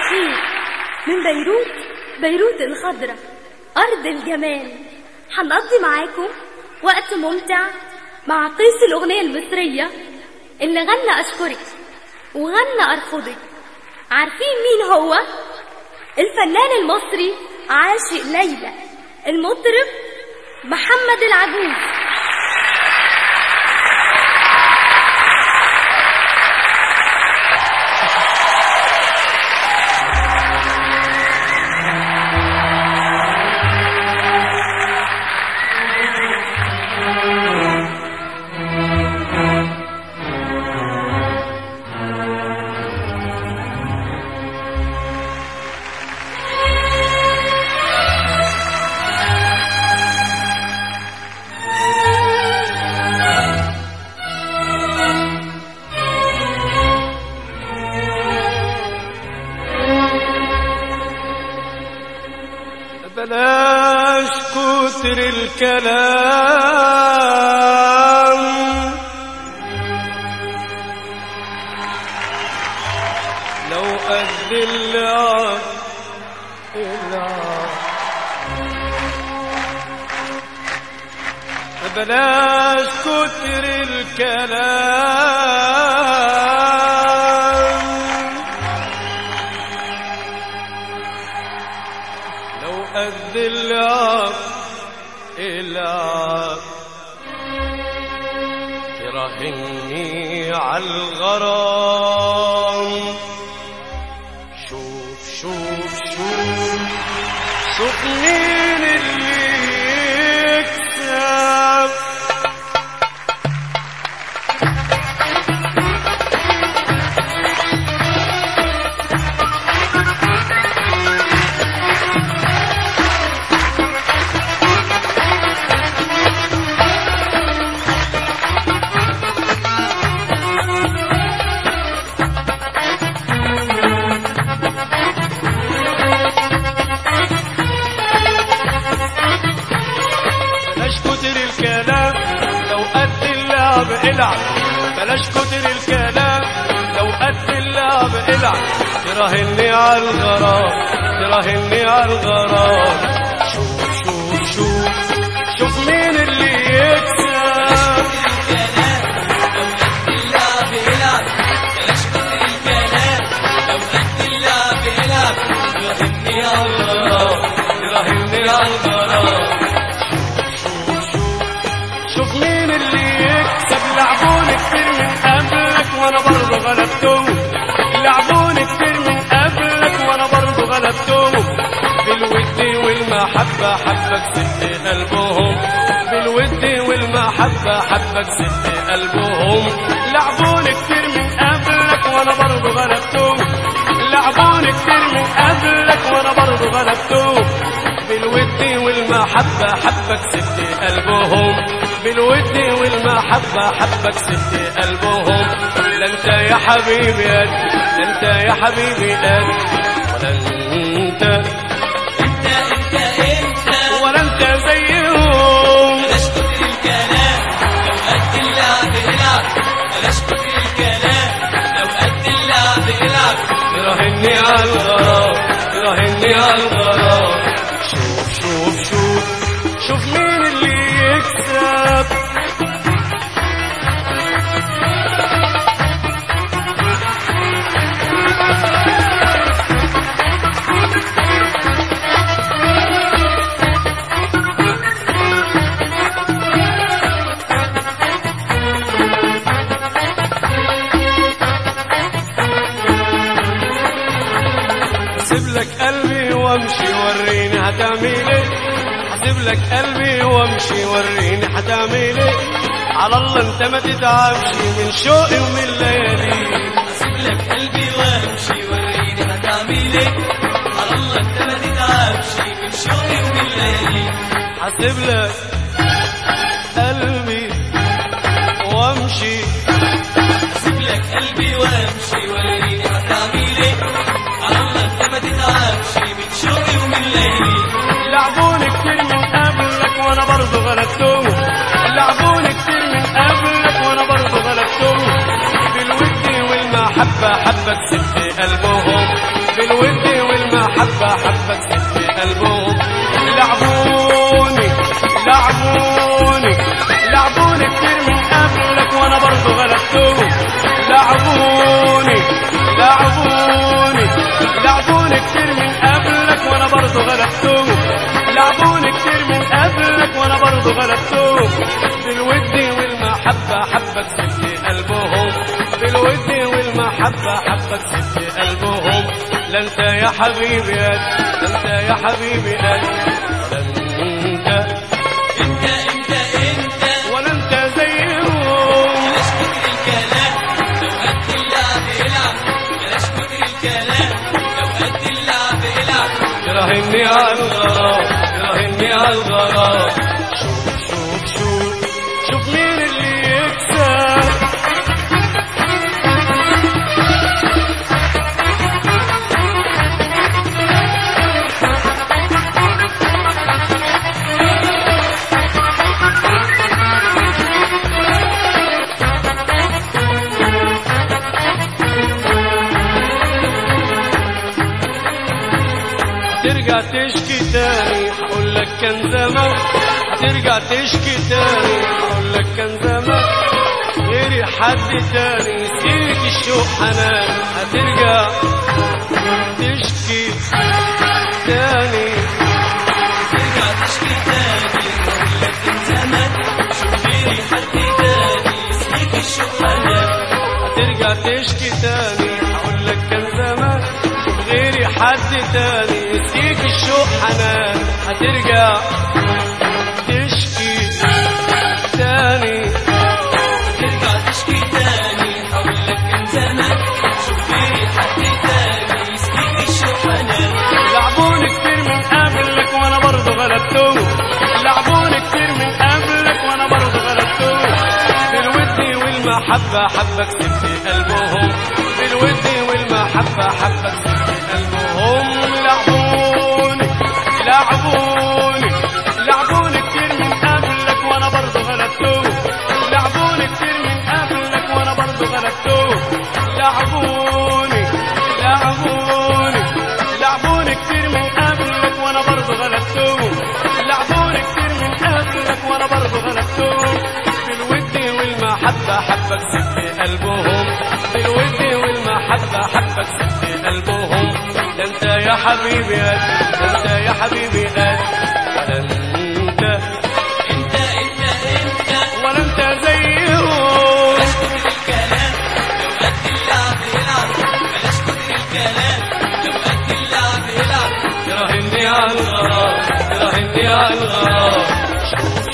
الخير من بيروت بيروت الخضرة أرض الجمال هنقضي معاكم وقت ممتع مع قيس الأغنية المصرية اللي غنى أشكرك وغنى أرفضك عارفين مين هو؟ الفنان المصري عاشق ليلى المطرب محمد العجوز بلاش كتر الكلام لو قد اللعب اللعب بلاش كتر الكلام لو قد اللعب العب تراهني عالغرام شوف شوف شوف شوف مين اللي يكسب بلاش كتر الكلام لو قد اللعب العب بلاش كتر الكلام لو قد اللعب العب تراهني على الغرام تراهني على الغرام شوف شوف شوف شوف مين اللي يكسب تراهني على الغرام شوف مين اللي يكسب لعبوني كتير من قبلك وانا برضه غلبتهم لعبوني كتير من قبلك وانا برضه غلبتهم بالود والمحبة حبك سبت قلبهم بالود والمحبة حبك سبت قلبهم لعبوني كتير من قبلك وانا برضه غلبتهم لعبوني كتير من قبلك وانا برضه غلبتهم بالود والمحبة حبك سبت قلبهم بالود والمحبة حبك سبت قلبهم لا انت يا حبيبي قد لا انت يا حبيبي قد ولا انت انت انت انت ولا انت زيهم بلاش كتر الكلام لو قد اللعب العب بلاش كتر الكلام لو قد اللعب العب تراهني على الغرام تراهني على الغرام شوف شوف شوف شوف مين اللي يكسب هسيب لك قلبي وامشي وريني هتعمل ايه هسيب لك قلبي وامشي وريني هتعمل ايه على الله انت ما تتعبش من شوقي ومن ليالي اسيب لك قلبي وامشي وريني هتعمل ايه على الله انت ما تتعبش من شوقي ومن ليالي هسيب لك قلبي وامشي اسيب لك قلبي وامشي وريني هتعمل ايه على الله انت ما تتعبش من شوقي ومن ليالي لعبوني كتير من قبلك وانا برضه غلبتهم لعبوني كتير من قبلك وانا برضه غلبتهم بالود والمحبة حبك سبت قلبهم بالود لعبوني لعبوني كتير من قبلك وانا برضو غلبتهم لعبوني لعبوني لعبوني كتير من قبلك وانا برضو غلبتهم لعبوني كتير من قبلك وانا برضو غلبتهم بالود والمحبة حبك سبت قلبهم بالود والمحبة حبك سبت قلبهم لا انت يا حبيبي قد لا انت يا حبيبي قد لا انت انت انت انت ولا انت زيهم بلاش كتر الكلام لو قد اللعب العب بلاش كتر الكلام لو قد اللعب العب تراهني على الغرام تراهني على الغرام شوف شوف شوف شوف مين اللي يكسب ترجع تشكي تاني هقول لك كان زمان هترجع تشكي تاني هقول لك كان زمان غيري حد تاني سيرك الشوق حنان هترجع تشكي تاني ترجع تشكي تاني اقول لك من زمان شوف غيري حد تاني يسلك الشوق حنان هترجع تشكي تاني هقول لك كان زمان شوف غيري حد تاني يسقيك الشوق حنان هترجع تشكي تاني ترجع تشكي تاني اقول لك من زمان شوف غيري حد تاني يسلك الشوق حنان لعبوني كتير من قبلك وانا برضه غلبتهم لعبوني كتير من قبلك وانا برضه غلبتهم بالود والمحبة حبك سبت قلبهم بالود والمحبة حبك سبت قلبهم لعبوني لعبوني لعبوني كتير من قبلك وانا برضه غلبتهم لعبوني كتير من قبلك وانا برضه غلبتهم لعبوني لعبوني لعبوني كتير من قبلك وانا برضه غلبتهم لعبوني كتير من قبلك وانا برضه غلبتهم بالود والمحبة حبك سبت قلبهم بالود والمحبة حبك سبت قلبهم ده انت يا حبيبي قد ده انت يا حبيبي قد ولا انت انت انت انت ولا انت زيهم بلاش كتر الكلام لو قد اللعب العب بلاش كتر الكلام لو قد اللعب العب تراهني على الغرام تراهني على الغرام شوف